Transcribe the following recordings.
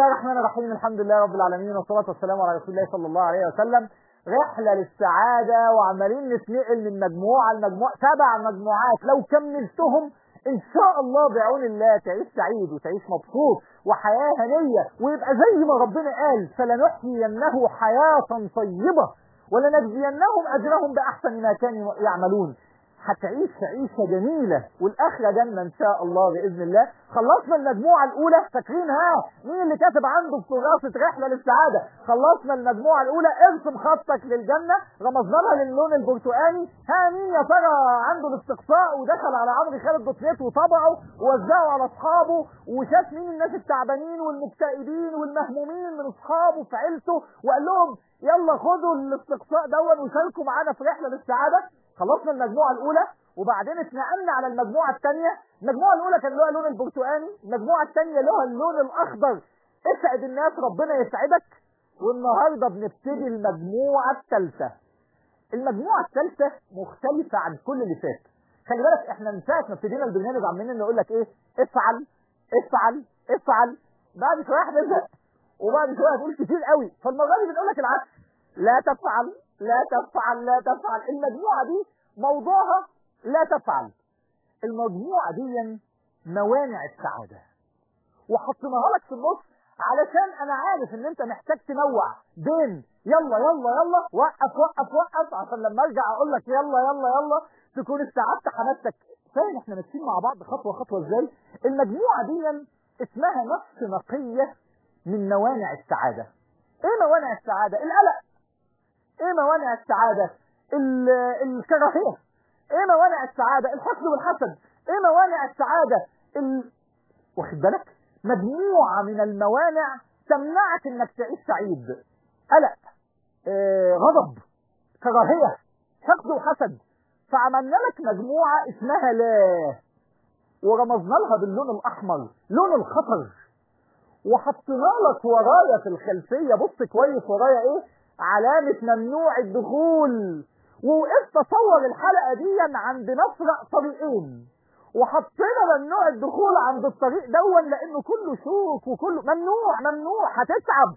الرحمن الرحيم الحمد لله رب العالمين والصلاة والسلام على رسول الله صلى الله عليه وسلم رحلة للسعادة وعمالين نتنقل من مجموعة لمجموعة سبع مجموعات لو كملتهم ان شاء الله بعون الله تعيش سعيد وتعيش مبسوط وحياة هنية ويبقى زي ما ربنا قال فلنحيينه حياة طيبة ولنجزينهم اجرهم باحسن ما كانوا يعملون هتعيش عيشة جميلة والآخرة جنة إن شاء الله بإذن الله خلصنا المجموعة الأولى فاكرين ها مين اللي كاتب عنده في كراسة رحلة للسعادة خلصنا المجموعة الأولى ارسم خطك للجنة رمزنا لها للون البرتقالي ها مين يا ترى عنده الاستقصاء ودخل على عمرو خالد دوت نت وطبعه ووزعه على أصحابه وشاف مين الناس التعبانين والمكتئبين والمهمومين من أصحابه في عيلته وقال لهم يلا خدوا الاستقصاء دون وشاركوا معانا في رحلة للسعادة خلصنا المجموعة الأولى وبعدين اتنقلنا على المجموعة الثانية المجموعة الأولى كان لها اللون البرتقاني المجموعة الثانية لها اللون الأخضر اسعد الناس ربنا يسعدك والنهاردة بنبتدي المجموعة الثالثة المجموعة الثالثة مختلفة عن كل اللي فات خلي بالك احنا من ساعة ما ابتدينا البرنامج عمالين نقول لك ايه افعل افعل افعل بعد شوية هنزهق وبعد شوية هتقول كتير قوي فالمرة دي بنقول لك العكس لا تفعل لا تفعل لا تفعل المجموعة دي موضوعها لا تفعل المجموعة دي موانع السعادة وحطيناها لك في النص علشان انا عارف ان انت محتاج تنوع بين يلا يلا يلا وقف وقف وقف عشان لما ارجع اقول لك يلا يلا يلا تكون استعدت حماستك فاهم احنا ماشيين مع بعض خطوه خطوه ازاي المجموعه دي اسمها نفس نقيه من موانع السعاده ايه موانع السعاده القلق ايه موانع السعادة الكراهية ايه موانع السعادة الحقد والحسد ايه موانع السعادة ال... واخد بالك مجموعة من الموانع تمنعك انك تعيش سعيد قلق اه غضب كراهية حقد وحسد فعملنا لك مجموعة اسمها لا ورمزنا لها باللون الاحمر لون الخطر وحطينا لك ورايا في الخلفية بص كويس ورايا ايه علامة ممنوع الدخول ووقفت اصور الحلقة دي عند نفرق طريقين وحطينا ممنوع الدخول عند الطريق دون لانه كله شوك وكله ممنوع ممنوع هتتعب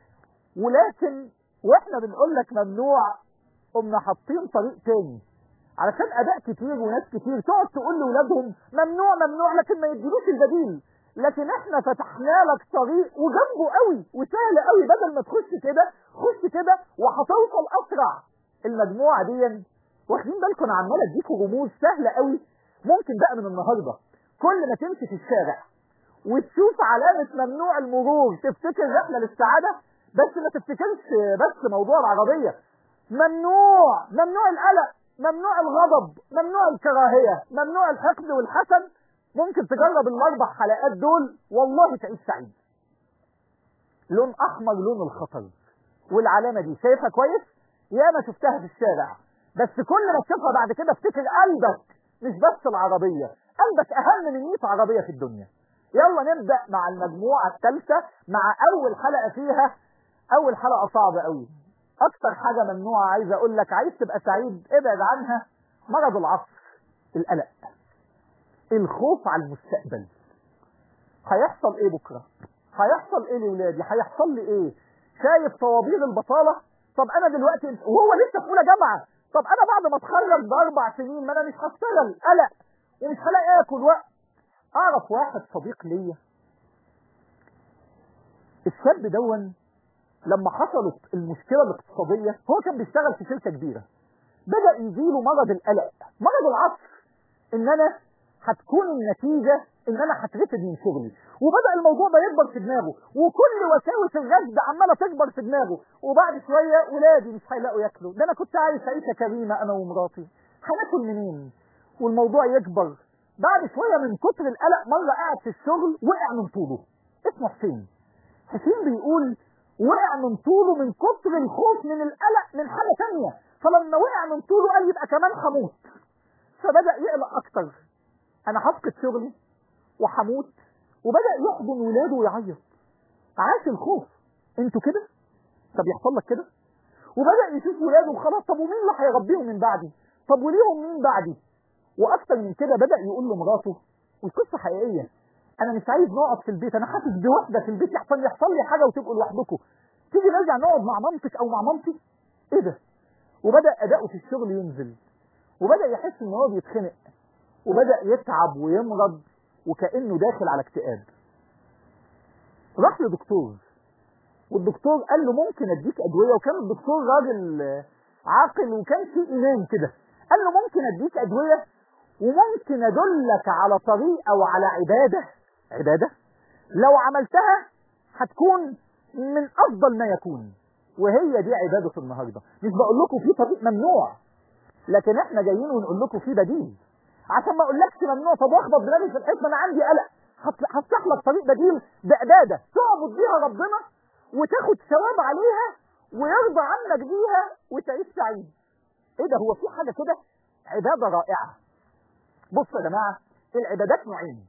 ولكن واحنا بنقول لك ممنوع قمنا حاطين طريق تاني علشان اداء كتير وناس كتير تقعد تقول لاولادهم ممنوع ممنوع لكن ما يديلوش البديل لكن احنا فتحنا لك طريق وجنبه قوي وسهل قوي بدل ما تخش كده خش كده وهتوصل اسرع المجموعه دي واخدين بالكم انا عمال اديكم رموز سهله قوي ممكن بقى من النهارده كل ما تمشي في الشارع وتشوف علامه ممنوع المرور تفتكر رحله للسعاده بس ما تفتكرش بس موضوع العربيه ممنوع ممنوع القلق ممنوع الغضب ممنوع الكراهيه ممنوع الحقد والحسد ممكن تجرب الاربع حلقات دول والله تعيش سعيد لون احمر لون الخطر والعلامه دي شايفها كويس يا ما شفتها في الشارع بس كل ما تشوفها بعد كده افتكر قلبك مش بس العربيه قلبك اهم من 100 عربيه في الدنيا يلا نبدا مع المجموعه الثالثه مع اول حلقه فيها اول حلقه صعبه قوي اكتر حاجه ممنوعه عايز اقول لك عايز تبقى سعيد ابعد عنها مرض العصر القلق الخوف على المستقبل هيحصل ايه بكره هيحصل ايه لولادي هيحصل لي ايه شايف طوابير البطاله طب انا دلوقتي وهو لسه في اولى جامعه طب انا بعد ما اتخرج باربع سنين ما انا مش هشتغل قلق ومش هلاقي اكل وقت اعرف واحد صديق ليا الشاب دون لما حصلت المشكله الاقتصاديه هو كان بيشتغل في شركه كبيره بدا يجيله مرض القلق مرض العصر ان انا هتكون النتيجة ان انا هترفد من شغلي وبدأ الموضوع ده يكبر في دماغه وكل وساوس الرفض عمالة تكبر في دماغه وبعد شوية ولادي مش هيلاقوا ياكلوا ده انا كنت عايش عيشة كريمة انا ومراتي هناكل منين والموضوع يكبر بعد شوية من كتر القلق مرة قاعد في الشغل وقع من طوله اسمه حسين حسين بيقول وقع من طوله من كتر الخوف من القلق من حاجة تانية فلما وقع من طوله قال يبقى كمان هموت فبدأ يقلق اكتر انا هفقد شغلي وهموت وبدأ يحضن ولاده ويعيط عاش الخوف انتوا كده طب يحصل لك كده وبدأ يشوف ولاده خلاص طب ومين اللي هيربيهم من بعدي طب وليهم مين بعدي واكتر من كده بدأ يقول لمراته والقصة حقيقية انا مش عايز نقعد في البيت انا حاسس بوحده في البيت يحصل يحصل لي حاجه وتبقوا لوحدكم تيجي نرجع نقعد مع مامتك او مع مامتي ايه ده وبدا اداؤه في الشغل ينزل وبدا يحس ان هو بيتخنق وبدا يتعب ويمرض وكانه داخل على اكتئاب راح لدكتور والدكتور قال له ممكن اديك ادويه وكان الدكتور راجل عاقل وكان في ايمان كده قال له ممكن اديك ادويه وممكن ادلك على طريقه وعلى عباده عباده لو عملتها هتكون من افضل ما يكون وهي دي عباده النهارده مش بقول لكم في طريق ممنوع لكن احنا جايين ونقول لكم في بديل عشان ما اقولكش ممنوع طب واخبط دماغي في الحيط ما انا عندي قلق هفتح لك طريق بديل بعباده تعبد بيها ربنا وتاخد ثواب عليها ويرضى عنك بيها وتعيش سعيد ايه ده هو في حاجه كده عباده رائعه بصوا يا جماعه العبادات نوعين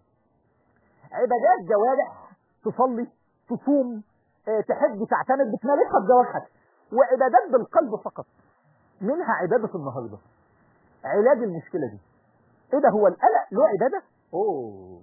عبادات جوارح تصلي تصوم اه تحج تعتمد بتمارسها بجوارحك وعبادات بالقلب فقط منها عباده النهارده علاج المشكله دي ايه ده هو القلق له عباده اوه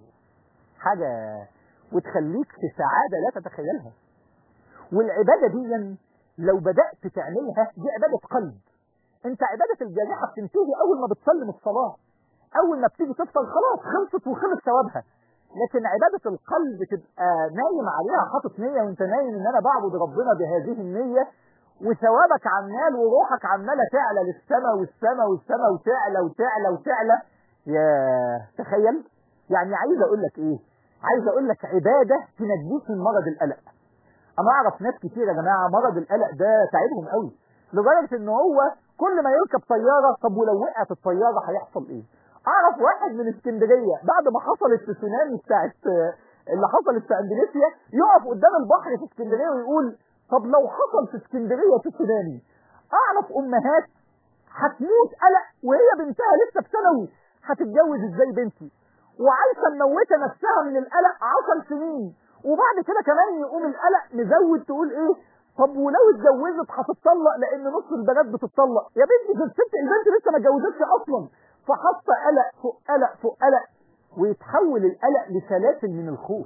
حاجه وتخليك في سعاده لا تتخيلها والعباده دي لو بدات تعملها دي عباده قلب انت عباده الجارحه بتنتهي اول ما بتسلم الصلاه اول ما بتيجي تفطر خلاص خلصت وخلص ثوابها لكن عباده القلب تبقى نايم عليها حاطط نيه وانت نايم ان انا بعبد ربنا بهذه النيه وثوابك عمال وروحك عماله تعلى للسماء والسماء والسماء وتعلى وتعلى وتعلى يا تخيل يعني عايز اقول لك ايه عايز اقول لك عباده تنجيك من مرض القلق انا اعرف ناس كتير يا جماعه مرض القلق ده تعبهم قوي لدرجه ان هو كل ما يركب طياره طب ولو وقعت الطياره هيحصل ايه اعرف واحد من اسكندريه بعد ما حصلت التسونامي بتاعت اللي حصلت في اندونيسيا يقف قدام البحر في اسكندريه ويقول طب لو حصل في اسكندريه تسونامي اعرف امهات هتموت قلق وهي بنتها لسه في ثانوي هتتجوز ازاي بنتي وعايشه مموته نفسها من القلق 10 سنين وبعد كده كمان يقوم القلق مزود تقول ايه طب ولو اتجوزت هتتطلق لان نص البنات بتتطلق يا بنتي في الست البنت لسه ما اتجوزتش اصلا فحاطه قلق فوق قلق فوق قلق ويتحول القلق لسلاسل من الخوف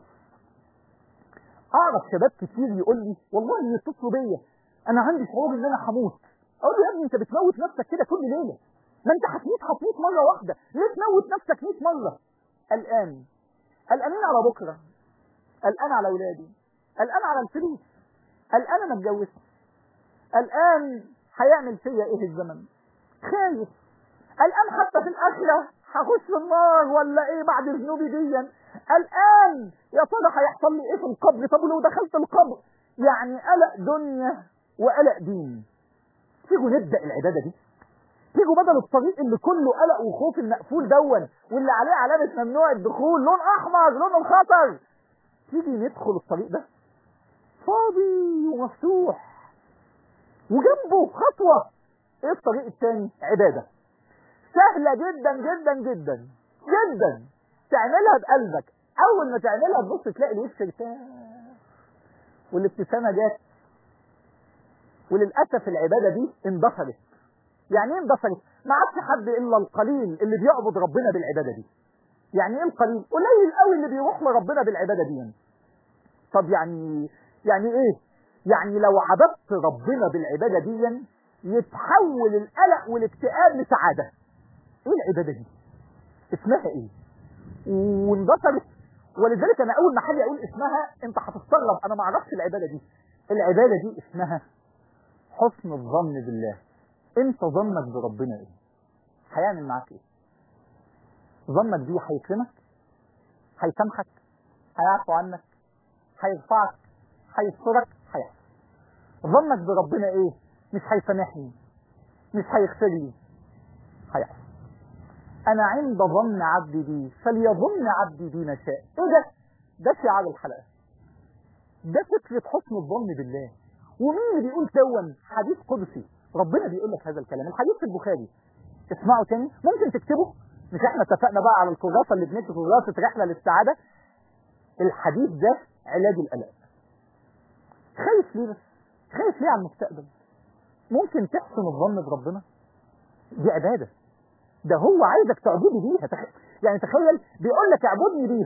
اعرف شباب كتير يقول لي والله يتصلوا بيا انا عندي شعور ان انا هموت اقول له يا ابني انت بتموت نفسك كده كل ليله ما انت هتموت هتموت مره واحده ليه تموت نفسك 100 مره قلقان قلقانين على بكره قلقان على اولادي قلقان على الفلوس قلقان انا اتجوزت قلقان هيعمل فيا ايه الزمن خايف قلقان حتى في الاخره هخش النار ولا ايه بعد ذنوبي ديا قلقان يا ترى هيحصل لي ايه في القبر طب ولو دخلت القبر يعني قلق دنيا وقلق دين تيجوا نبدا العباده دي تيجوا بدل الطريق اللي كله قلق وخوف المقفول دون واللي عليه علامه ممنوع الدخول لون احمر لون الخطر تيجي ندخل الطريق ده فاضي ومفتوح وجنبه خطوه ايه الطريق الثاني عباده سهله جدا جدا جدا جدا تعملها بقلبك اول ما تعملها تبص تلاقي الوش ارتاح والابتسامه جت وللاسف العباده دي اندثرت يعني ايه اندثرت ما عادش حد الا القليل اللي بيعبد ربنا بالعباده دي يعني ايه القليل قليل قوي اللي بيروح لربنا بالعباده دي طب يعني يعني ايه يعني لو عبدت ربنا بالعباده دي يتحول القلق والاكتئاب لسعاده ايه العباده دي اسمها ايه واندثرت ولذلك انا اول ما حد يقول اسمها انت هتستغرب انا ما اعرفش العباده دي العباده دي اسمها حسن الظن بالله انت ظنك بربنا ايه هيعمل معاك ايه ظنك بيه هيكرمك هيسامحك هيعفو عنك هيرفعك هيسترك هيحفظ ظنك بربنا ايه مش هيسامحني مش هيغفر لي هيحفظ انا عند ظن عبدي بي فليظن عبدي بي ما شاء ايه ده ده شعار الحلقه ده فكره حسن الظن بالله ومين اللي بيقول دون حديث قدسي ربنا بيقول لك هذا الكلام الحديث في البخاري اسمعوا تاني ممكن تكتبه مش احنا اتفقنا بقى على الكراسه اللي بنكتب كراسه رحله للسعاده الحديث ده علاج القلق خايف ليه بس خايف ليه على المستقبل ممكن تحسن الظن بربنا دي عباده ده هو عايزك تعبدي بيها تخ... يعني تخيل بيقول لك اعبدني بيها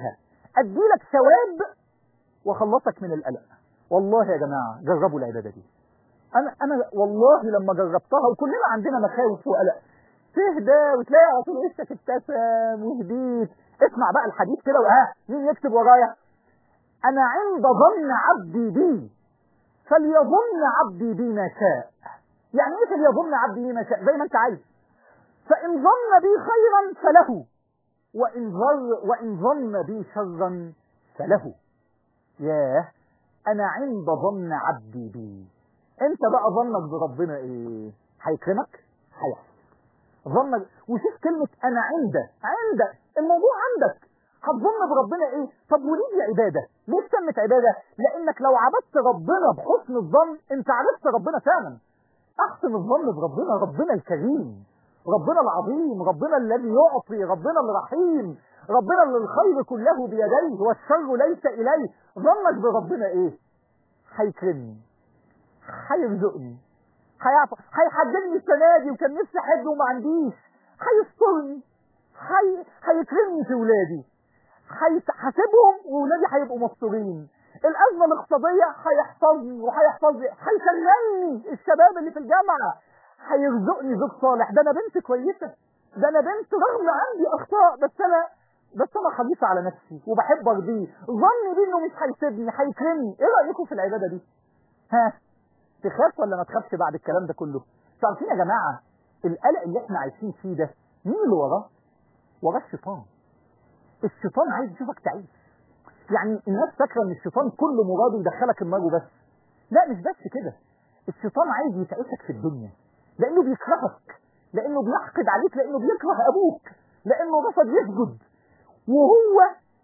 اديلك ثواب واخلصك من القلق والله يا جماعه جربوا العباده دي انا انا والله لما جربتها وكلنا عندنا مخاوف وقلق تهدى وتلاقي على طول وشك ابتسم وهديت اسمع بقى الحديث كده وها مين يكتب ورايا انا عند ظن عبدي بي فليظن عبدي بي ما شاء يعني ايه فليظن عبدي بي ما شاء زي ما انت عايز فان ظن بي خيرا فله وان ظن وان ظن بي شرا فله ياه انا عند ظن عبدي بي انت بقى ظنك بربنا ايه هيكرمك هيحصل ظنك وشوف كلمة انا عندك عندك الموضوع عندك هتظن بربنا ايه طب وليه دي عبادة ليه سمت عبادة لانك لو عبدت ربنا بحسن الظن انت عرفت ربنا فعلا احسن الظن بربنا ربنا الكريم ربنا العظيم ربنا الذي يعطي ربنا الرحيم ربنا اللي الخير كله بيديه والشر ليس اليه ظنك بربنا ايه هيكرمني هيرزقني هيعطي هيحججني السنه دي وكان نفسي احج وما عنديش هيسترني هي... هيكرمني في ولادي هيحاسبهم وولادي هيبقوا مستورين الازمه الاقتصاديه هيحفظني وهيحفظني هيشغلني الشباب اللي في الجامعه هيرزقني زوج صالح ده انا بنت كويسه ده انا بنت رغم عندي اخطاء بس انا بس انا خبيثه على نفسي وبحب ارضيه ظني بيه انه مش هيسيبني هيكرمني ايه رايكم في العباده دي ها تخاف ولا ما تخافش بعد الكلام ده كله انتوا عارفين يا جماعه القلق اللي احنا عايشين فيه ده مين اللي وراه وراه الشيطان الشيطان عايز يشوفك تعيش يعني الناس فاكره ان الشيطان كل مراده يدخلك النار وبس لا مش بس كده الشيطان عايز يتعيشك في الدنيا لانه بيكرهك لانه بيحقد عليك لانه بيكره ابوك لانه رفض يسجد وهو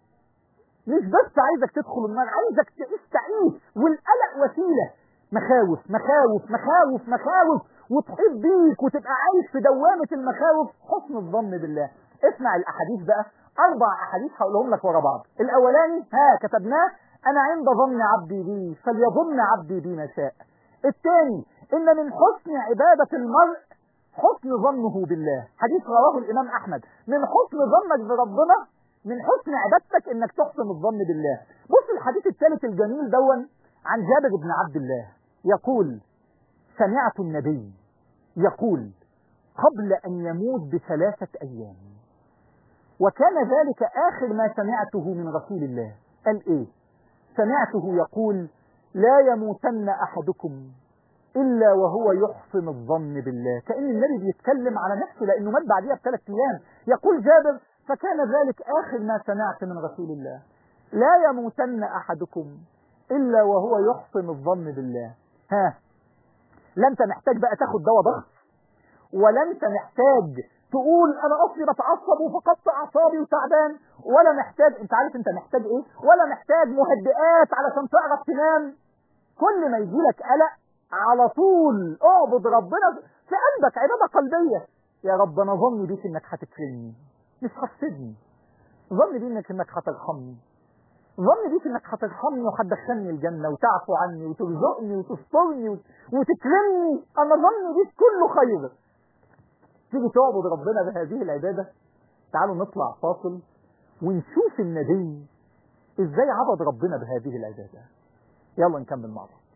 مش بس عايزك تدخل النار عايزك تعيش تعيش والقلق وسيله مخاوف مخاوف مخاوف مخاوف وتحيط بيك وتبقى عايش في دوامة المخاوف حسن الظن بالله اسمع الاحاديث بقى اربع احاديث هقولهم لك ورا بعض الاولاني ها كتبناه انا عند ظن عبدي بي فليظن عبدي بي ما شاء الثاني ان من حسن عبادة المرء حسن ظنه بالله حديث رواه الامام احمد من حسن ظنك بربنا من حسن عبادتك انك تحسن الظن بالله بص الحديث الثالث الجميل دون عن جابر بن عبد الله يقول سمعت النبي يقول قبل أن يموت بثلاثة أيام وكان ذلك آخر ما سمعته من رسول الله قال إيه سمعته يقول لا يموتن أحدكم إلا وهو يحسن الظن بالله كأن النبي بيتكلم على نفسه لأنه مات بعديها بثلاث أيام يقول جابر فكان ذلك آخر ما سمعت من رسول الله لا يموتن أحدكم إلا وهو يحسن الظن بالله ها لا انت محتاج بقى تاخد دواء ضغط ولا انت محتاج تقول انا اصلي بتعصب وفقدت اعصابي وتعبان ولا محتاج انت عارف انت محتاج ايه ولا محتاج مهدئات علشان تعرف تنام كل ما يجي لك قلق على طول اعبد ربنا في قلبك عباده قلبيه يا رب انا ظني بيك انك هتكرمني مش هتسيبني ظني بيك انك هترحمني ظن بيك انك هترحمني وهتدخلني الجنة وتعفو عني وترزقني وتسترني وتكرمني انا ظني بيك كله خير تيجي تعبد ربنا بهذه العبادة تعالوا نطلع فاصل ونشوف النبي ازاي عبد ربنا بهذه العبادة يلا نكمل مع بعض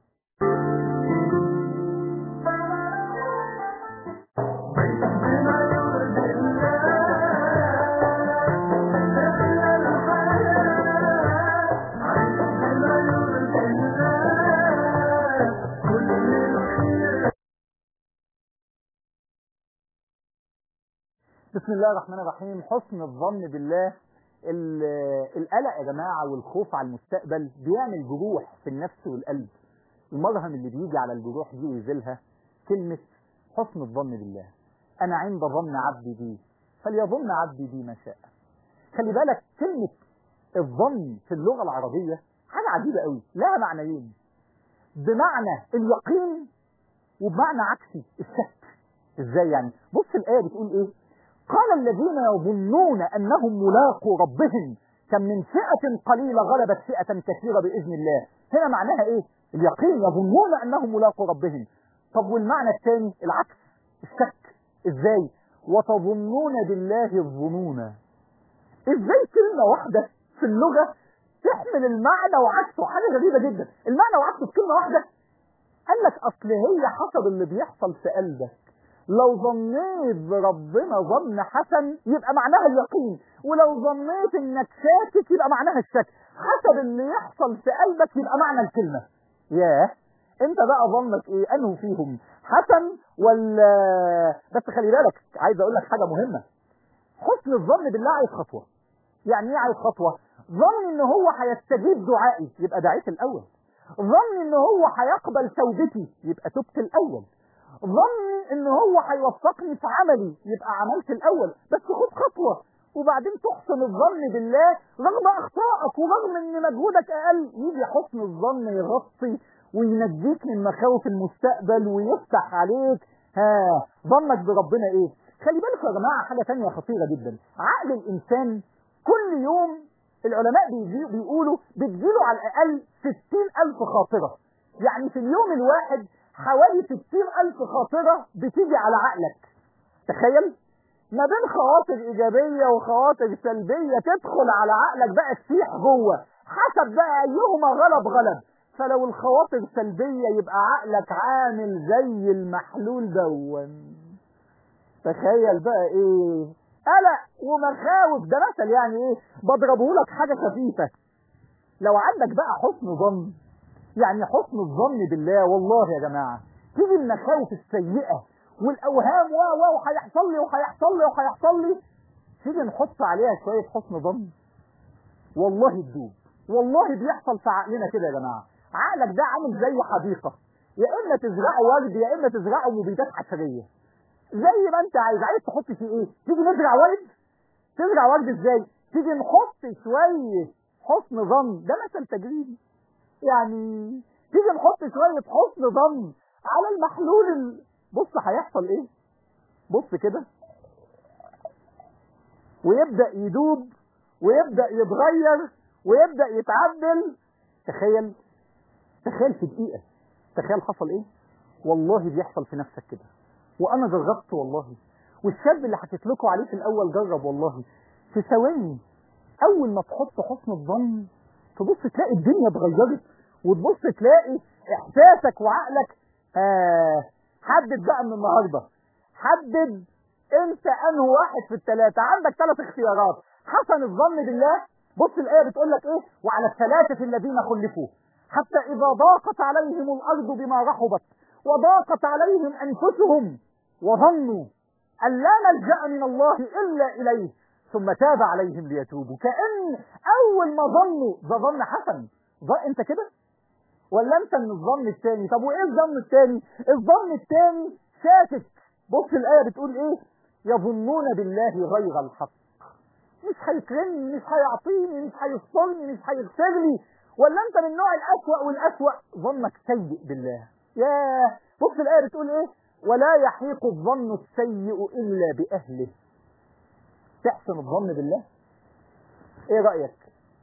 بسم الله الرحمن الرحيم حسن الظن بالله القلق يا جماعة والخوف على المستقبل بيعمل جروح في النفس والقلب المرهم اللي بيجي على الجروح دي ويزيلها كلمة حسن الظن بالله أنا عند ظن عبدي بي فليظن عبدي بي ما شاء خلي بالك كلمة الظن في اللغة العربية حاجة عجيبة قوي لها معنيين بمعنى اليقين وبمعنى عكسي الشك ازاي يعني بص الآية بتقول ايه قال الذين يظنون أنهم ملاقوا ربهم كم من فئة قليلة غلبت فئة كثيرة بإذن الله هنا معناها إيه اليقين يظنون أنهم ملاقوا ربهم طب والمعنى الثاني العكس الشك إزاي وتظنون بالله الظنون إزاي كلمة واحدة في اللغة تحمل المعنى وعكسه حاجة غريبة جدا المعنى وعكسه في كلمة واحدة قال لك اصل هي حسب اللي بيحصل في قلبك لو ظنيت بربنا ظن حسن يبقى معناها اليقين ولو ظنيت انك شاكك يبقى معناها الشك حسب اللي يحصل في قلبك يبقى معنى الكلمة ياه انت بقى ظنك ايه انه فيهم حسن ولا بس خلي بالك عايز اقول لك حاجة مهمة حسن الظن بالله عايز خطوة يعني ايه عايز خطوة ظن ان هو هيستجيب دعائي يبقى دعيت الاول ظن ان هو هيقبل توبتي يبقى تبت الاول ظني ان هو هيوفقني في عملي يبقى عملت الاول بس خد خطوة وبعدين تحسن الظن بالله رغم اخطائك ورغم ان مجهودك اقل يجي حسن الظن يغطي وينجيك من مخاوف المستقبل ويفتح عليك ها ظنك بربنا ايه خلي بالكم يا جماعة حاجة تانية خطيرة جدا عقل الانسان كل يوم العلماء بيجي- بيقولوا بتجيله على الاقل ستين الف خاطرة يعني في اليوم الواحد حوالي ستين الف خاطرة بتيجي على عقلك تخيل ما بين خواطر ايجابية وخواطر سلبية تدخل على عقلك بقى تسيح جوه حسب بقى ايهما غلب غلب فلو الخواطر سلبية يبقى عقلك عامل زي المحلول دون تخيل بقى ايه قلق ومخاوف ده مثل يعني ايه بضربه لك حاجة خفيفة لو عندك بقى حسن ظن يعني حسن الظن بالله والله يا جماعة تيجي المخاوف السيئة والاوهام و و وهيحصل لي وهيحصل لي وهيحصل لي تيجي نحط عليها شوية حسن ظن والله تدوب والله بيحصل في عقلنا كده يا جماعة عقلك ده عامل زي حديقة يا اما تزرعه ورد يا اما تزرعه مبيدات حشرية زي ما انت عايز عايز تحط فيه ايه تيجي نزرع ورد تزرع ورد ازاي تيجي نحط شوية حسن ظن ده مثل تجريبي يعني تيجي نحط شوية حسن ظن على المحلول ال... بص هيحصل ايه بص كده ويبدأ يدوب ويبدأ يتغير ويبدأ يتعدل تخيل تخيل في دقيقة تخيل حصل ايه والله بيحصل في نفسك كده وانا جربت والله والشاب اللي حكيت لكم عليه في الاول جرب والله في ثواني اول ما تحط حسن الظن تبص تلاقي الدنيا اتغيرت وتبص تلاقي احساسك وعقلك آه حدد بقى من النهارده حدد انت انه واحد في الثلاثه عندك ثلاث اختيارات حسن الظن بالله بص الايه بتقول لك ايه وعلى الثلاثه الذين خلفوا حتى اذا ضاقت عليهم الارض بما رحبت وضاقت عليهم انفسهم وظنوا ان لا ملجا من الله الا اليه ثم تاب عليهم ليتوبوا كان اول ما ظنوا ده ظن حسن ظن انت كده ولا انت من الظن الثاني طب وايه الظن الثاني الظن الثاني شاكك بص الايه بتقول ايه يظنون بالله غير الحق مش هيكرمني مش هيعطيني مش هيسترني مش هيغفر لي ولا انت من النوع الاسوأ والاسوأ ظنك سيء بالله ياه بص الايه بتقول ايه ولا يحيق الظن السيء الا باهله تحسن الظن بالله ايه رايك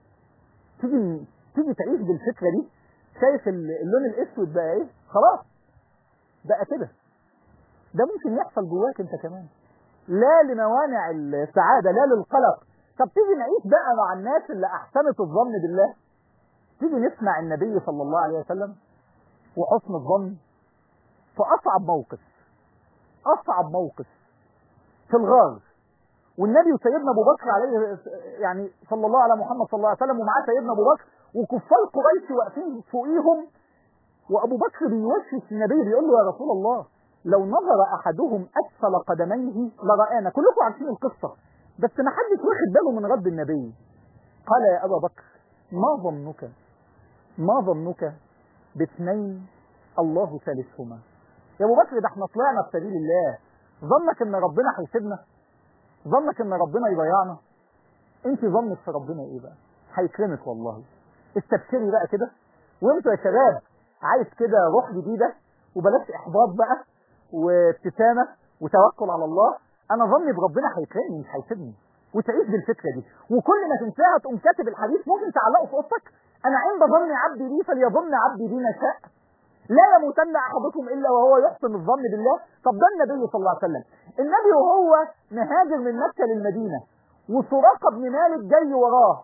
تيجي تيجي تعيش بالفكره دي شايف اللون الاسود بقى ايه خلاص بقى كده ده ممكن يحصل جواك انت كمان لا لموانع السعاده لا للقلق طب تيجي نعيش بقى مع الناس اللي احسنت الظن بالله تيجي نسمع النبي صلى الله عليه وسلم وحسن الظن في اصعب موقف اصعب موقف في الغار والنبي وسيدنا ابو بكر عليه يعني صلى الله على محمد صلى الله عليه وسلم ومعاه سيدنا ابو بكر وكفار قريش واقفين فوقيهم وابو بكر بيوشش النبي بيقول له يا رسول الله لو نظر احدهم اسفل قدميه لرآنا كلكم عارفين القصه بس ما حدش واخد باله من رد النبي قال يا ابا بكر ما ظنك ما ظنك باثنين الله ثالثهما يا ابو بكر ده احنا طلعنا في سبيل الله ظنك ان ربنا هيسيبنا ظنك ان ربنا يضيعنا انت ظنك في ربنا ايه بقى هيكرمك والله استبشري بقى كده وانتوا يا شباب عايز كده روح جديده وبلاش احباط بقى وابتسامه وتوكل على الله انا ظني بربنا هيكرمني مش هيسيبني وتعيش بالفكره دي وكل ما تنساها تقوم كاتب الحديث ممكن تعلقه في اوضتك انا عند ظن عبدي بي فليظن عبدي بي ما شاء لا يموتن احدكم الا وهو يحسن الظن بالله طب ده النبي صلى الله عليه وسلم النبي وهو مهاجر من مكه للمدينه وسراقه بن مالك جاي وراه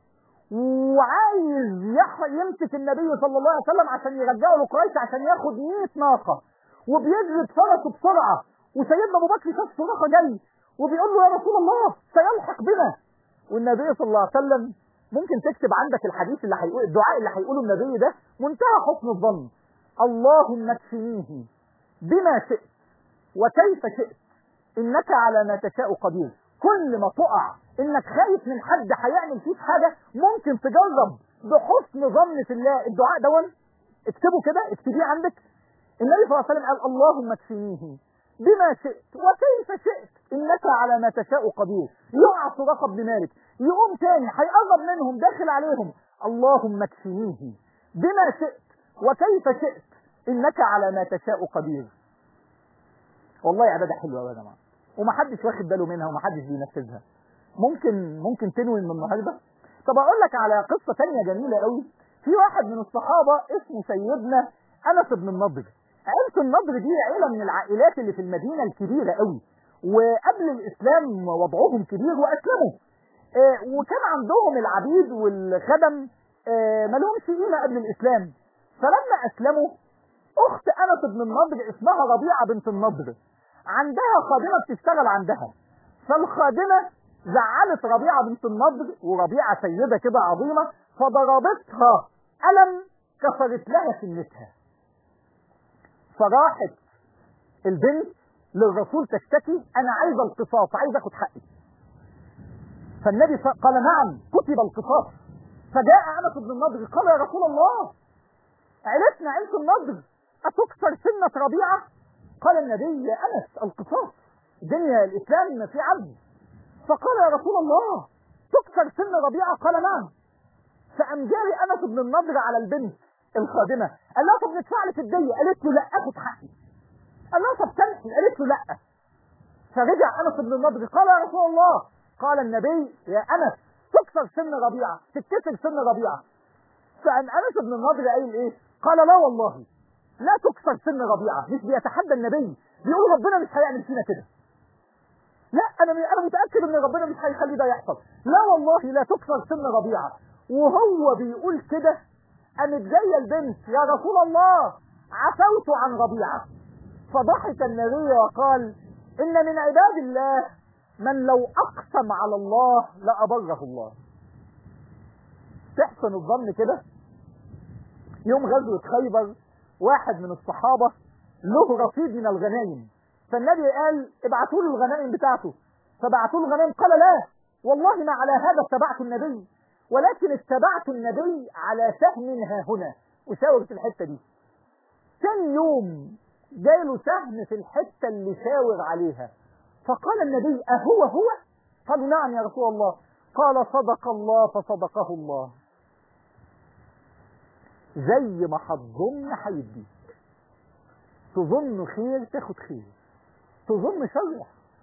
وعايز يح... يمسك النبي صلى الله عليه وسلم عشان يرجعه لقريش عشان ياخد 100 ناقة وبيجري بفرسه بسرعة وسيدنا ابو بكر شاف صراخة جاي وبيقول له يا رسول الله سيلحق بنا والنبي صلى الله عليه وسلم ممكن تكتب عندك الحديث اللي هيقول الدعاء اللي هيقوله النبي ده منتهى حسن الظن اللهم اكفنيه بما شئت وكيف شئت انك على ما تشاء قدير كل ما تقع انك خايف من حد هيعمل فيك حاجه ممكن تجرب بحسن ظن في الله الدعاء دون اكتبه كده اكتبيه عندك النبي صلى الله عليه وسلم قال اللهم اكفنيه بما شئت وكيف شئت انك على ما تشاء قدير يقع سراقه بن مالك يقوم تاني هيقرب منهم داخل عليهم اللهم اكفنيه بما شئت وكيف شئت انك على ما تشاء قدير والله عباده حلوه يا جماعه ومحدش واخد باله منها ومحدش بينفذها ممكن ممكن تنوي من النهارده طب اقول لك على قصه تانية جميله قوي في واحد من الصحابه اسمه سيدنا انس بن النضر عيله النضر دي عيله من العائلات اللي في المدينه الكبيره قوي وقبل الاسلام وضعهم كبير واسلموا آه وكان عندهم العبيد والخدم آه ما لهمش قيمه قبل الاسلام فلما اسلموا اخت انس بن النضر اسمها ربيعه بنت النضر عندها خادمه بتشتغل عندها فالخادمه زعلت ربيعه بنت النضر وربيعه سيده كده عظيمه فضربتها قلم كسرت لها سنتها فراحت البنت للرسول تشتكي انا عايزه القصاص عايزه اخد حقي فالنبي قال نعم كتب القصاص فجاء انس بن النضر قال يا رسول الله عيلتنا عيله النضر اتكسر سنه ربيعه قال النبي يا انس القصاص دنيا الاسلام في عدل فقال يا رسول الله تكسر سن ربيعه قال نعم فقام جاري انس بن النضر على البنت الخادمه قال لها طب ندفع لك الديه قالت له لا اخد حقي قال لها طب تمشي قالت له لا فرجع انس بن النضر قال يا رسول الله قال النبي يا انس تكسر سن ربيعه تتكسر سن ربيعه فقام انس بن النضر قايل ايه قال لا والله لا تكسر سن ربيعه مش بيتحدى النبي بيقول ربنا مش هيعمل فينا كده لا انا انا متاكد ان ربنا مش هيخلي ده يحصل لا والله لا تكسر سن ربيعه وهو بيقول كده قامت جايه البنت يا رسول الله عفوت عن ربيعه فضحك النبي وقال ان من عباد الله من لو اقسم على الله لابره الله تحسن الظن كده يوم غزوه خيبر واحد من الصحابه له رصيد من الغنائم فالنبي قال ابعتوا له الغنائم بتاعته فبعتوا له الغنائم قال لا والله ما على هذا اتبعت النبي ولكن اتبعت النبي على سهم ها هنا وشاور في الحته دي ثاني يوم جاله سهم في الحته اللي شاور عليها فقال النبي اهو هو قالوا نعم يا رسول الله قال صدق الله فصدقه الله زي ما هتظن هيديك تظن خير تاخد خير تظن شر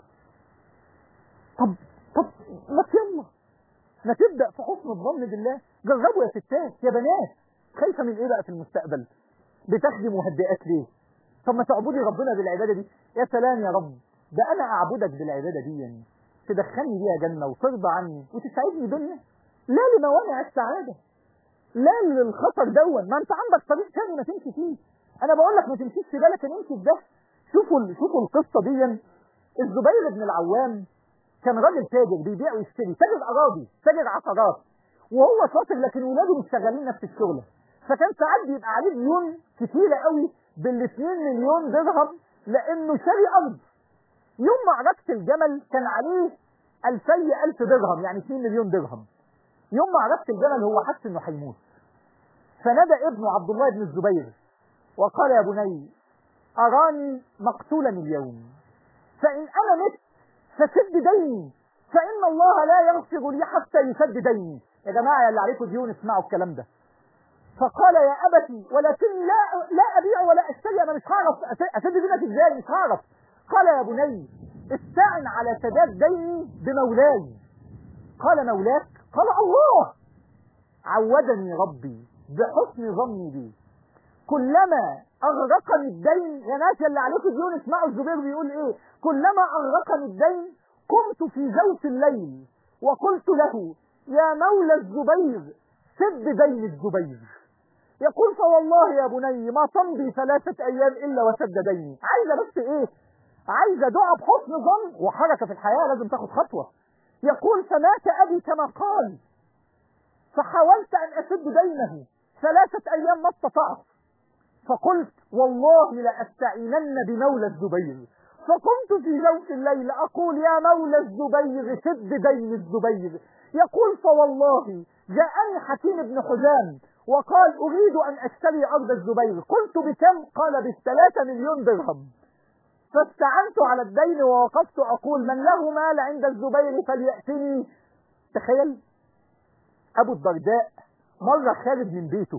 طب طب ما يلا ما تبدا في حسن الظن بالله جربوا يا ستات يا بنات خايفه من ايه بقى في المستقبل بتاخدي مهدئات ليه طب ما تعبدي ربنا بالعباده دي يا سلام يا رب ده انا اعبدك بالعباده دي يعني تدخلني بيها جنه وترضى عني وتسعدني دنيا لا لموانع السعاده لا للخطر دون ما انت عندك طريق تاني ما تمشي فيه انا بقول لك ما تمشيش في بالك ان امشي في ده شوفوا شوفوا القصه دي الزبير بن العوام كان راجل تاجر بيبيع ويشتري تاجر اراضي تاجر عقارات وهو شاطر لكن ولاده مش شغالين نفس الشغله فكان ساعات بيبقى عليه ديون كتيره قوي بال 2 مليون درهم لانه شاري ارض يوم معركه الجمل كان عليه 2000 الف درهم يعني 2 مليون درهم يوم معركه الجمل هو حس انه هيموت فنادى ابنه عبد الله بن الزبير وقال يا بني أراني مقتولا اليوم فإن أنا مت فسد ديني فإن الله لا يغفر لي حتى يسد ديني يا جماعة اللي عليكم ديون اسمعوا الكلام ده فقال يا أبتي ولكن لا لا أبيع ولا أشتري أنا مش هعرف أسد دينك إزاي مش هعرف قال يا بني استعن على سداد ديني بمولاي قال مولاك قال الله عودني ربي بحسن ظني بي كلما أغرقني الدين يا ناس اللي عليكم ديون اسمعوا الزبير بيقول إيه كلما أغرقني الدين قمت في زوف الليل وقلت له يا مولى الزبير سد دين الزبير يقول فوالله يا بني ما تمضي ثلاثة أيام إلا وسد ديني عايزة بس إيه عايزة دعاء بحسن ظن وحركة في الحياة لازم تاخد خطوة يقول فمات أبي كما قال فحاولت أن أسد دينه ثلاثة أيام ما استطعت فقلت والله لأستعينن بمولى الزبير فقمت في جوف الليل أقول يا مولى الزبير سد دين الزبير يقول فوالله جاءني حكيم بن حزام وقال أريد أن أشتري أرض الزبير قلت بكم قال بالثلاثة مليون درهم فاستعنت على الدين ووقفت أقول من له مال عند الزبير فليأتني تخيل أبو الدرداء مرة خارج من بيته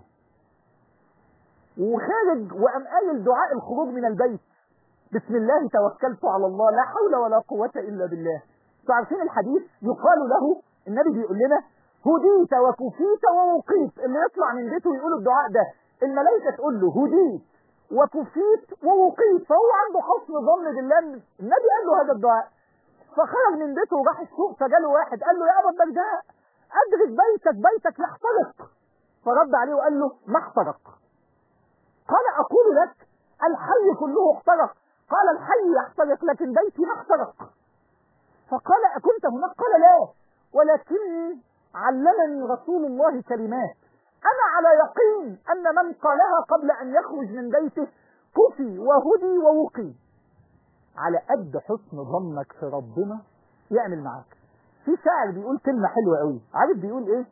وخارج وقام قايل دعاء الخروج من البيت بسم الله توكلت على الله لا حول ولا قوة إلا بالله تعرفين الحديث يقال له النبي بيقول لنا هديت وكفيت ووقيت اللي يطلع من بيته ويقول الدعاء ده الملائكة تقول له هديت وكفيت ووقيت فهو عنده حسن ظن بالله النبي قال له هذا الدعاء فخرج من بيته وراح السوق فجاله واحد قال له يا ابا الدرداء ادرك بيتك بيتك يحترق فرد عليه وقال له ما احترق قال اقول لك الحي كله احترق قال الحي يحترق لكن بيتي ما احترق فقال اكنت هناك قال لا ولكني علمني رسول الله كلمات انا على يقين ان من قالها قبل ان يخرج من بيته كفي وهدي ووقي على قد حسن ظنك في ربنا يعمل معاك في شاعر بيقول كلمة حلوة قوي عارف بيقول ايه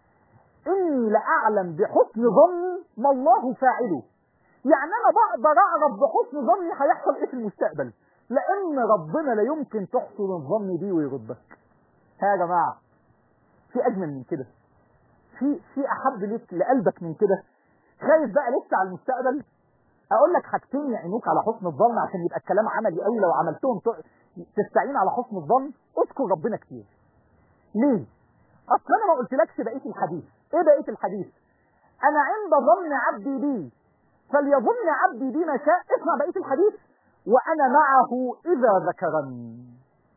اني لاعلم بحسن ظني ما الله فاعله يعني انا بقدر اعرف بحسن ظني هيحصل ايه في المستقبل لان ربنا لا يمكن تحسن الظن بيه ويردك ها يا جماعة في اجمل من كده في في احب ليك لقلبك من كده خايف بقى لسه على المستقبل اقول لك حاجتين يعينوك على حسن الظن عشان يبقى الكلام عملي قوي لو عملتهم تستعين على حسن الظن اذكر ربنا كتير ليه اصل انا ما قلتلكش بقيه الحديث ايه بقيه الحديث انا عند ظن عبدي بي فليظن عبدي بي ما شاء اسمع بقيه الحديث وانا معه اذا ذكرني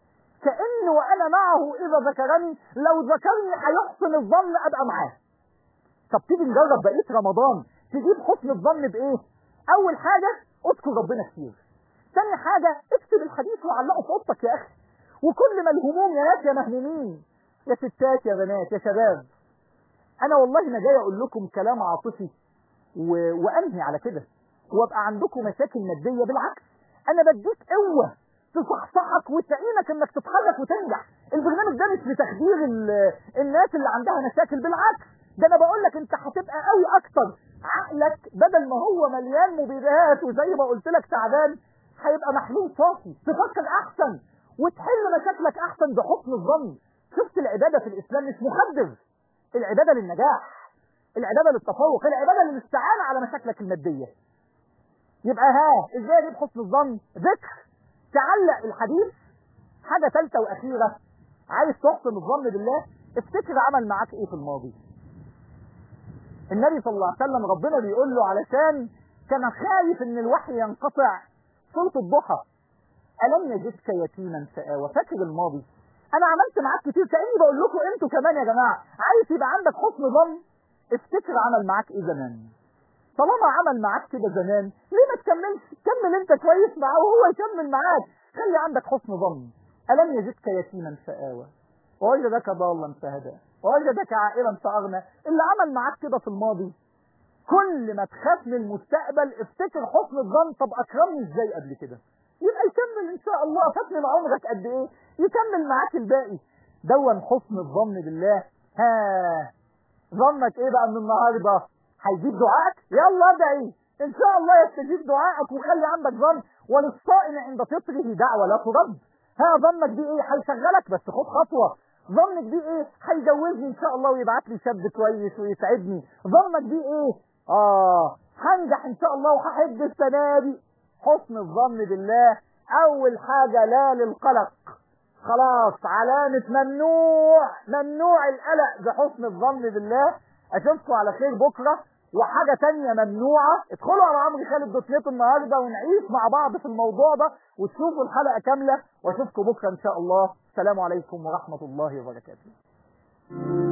كأن وأنا معه إذا ذكرني لو ذكرني هيحسن الظن أبقى معاه طب تيجي نجرب بقية رمضان تجيب حسن الظن بإيه أول حاجة اذكر ربنا كتير ثاني حاجة اكتب الحديث وعلقه في اوضتك يا أخي وكل ما الهموم يا ناس يا مهمومين يا ستات يا بنات يا شباب أنا والله ما جاي أقول لكم كلام عاطفي و... وأنهي على كده وابقى عندكم مشاكل مادية بالعكس أنا بديك قوة تصحصحك وتعينك انك تتحرك وتنجح البرنامج ده مش لتخدير الناس اللي عندها مشاكل بالعكس ده انا بقول لك انت هتبقى قوي اكتر عقلك بدل ما هو مليان مبيدات وزي ما قلت لك تعبان هيبقى محلول صافي تفكر احسن وتحل مشاكلك احسن بحسن الظن شفت العباده في الاسلام مش مخدر العباده للنجاح العباده للتفوق العباده للاستعانه على مشاكلك الماديه يبقى ها ازاي اجيب حسن الظن ذكر تعلق الحديث حاجة ثالثة وأخيرة عايز تحسن الظن بالله افتكر عمل معاك ايه في الماضي النبي صلى الله عليه وسلم ربنا بيقول له علشان كان خايف ان الوحي ينقطع سورة الضحى ألم يجدك يتيما فآوى فاكر الماضي أنا عملت معاك كتير كأني بقول لكم أنتوا كمان يا جماعة عايز يبقى عندك حسن ظن افتكر عمل معاك إيه زمان طالما عمل معاك كده زمان ليه ما تكملش كمل انت كويس معاه وهو يكمل معاك خلي عندك حسن ظن ألم يجدك يتيما فآوى ووجدك ضالا فهدى ووجدك عائلا فأغنى اللي عمل معاك كده في الماضي كل ما تخاف من المستقبل افتكر حسن الظن طب أكرمني ازاي قبل كده يبقى يكمل ان شاء الله فاتني عمرك قد ايه يكمل معاك الباقي دون حسن الظن بالله ها ظنك ايه بقى من النهارده هيجيب دعائك يلا ادعي ان شاء الله يستجيب دعائك وخلي عندك ظن وللصائم عند فطره دعوه لا ترد ها ظنك دي ايه هيشغلك بس خد خطوه ظنك دي ايه هيجوزني ان شاء الله ويبعت لي شاب كويس ويسعدني ظنك دي ايه اه هنجح ان شاء الله وهحج السنه دي حسن الظن بالله اول حاجه لا للقلق خلاص علامة ممنوع ممنوع القلق بحسن الظن بالله اشوفكم على خير بكرة وحاجة تانية ممنوعة ادخلوا على عمرو خالد دوت نت النهاردة ونعيش مع بعض في الموضوع ده وتشوفوا الحلقة كاملة واشوفكم بكرة ان شاء الله السلام عليكم ورحمة الله وبركاته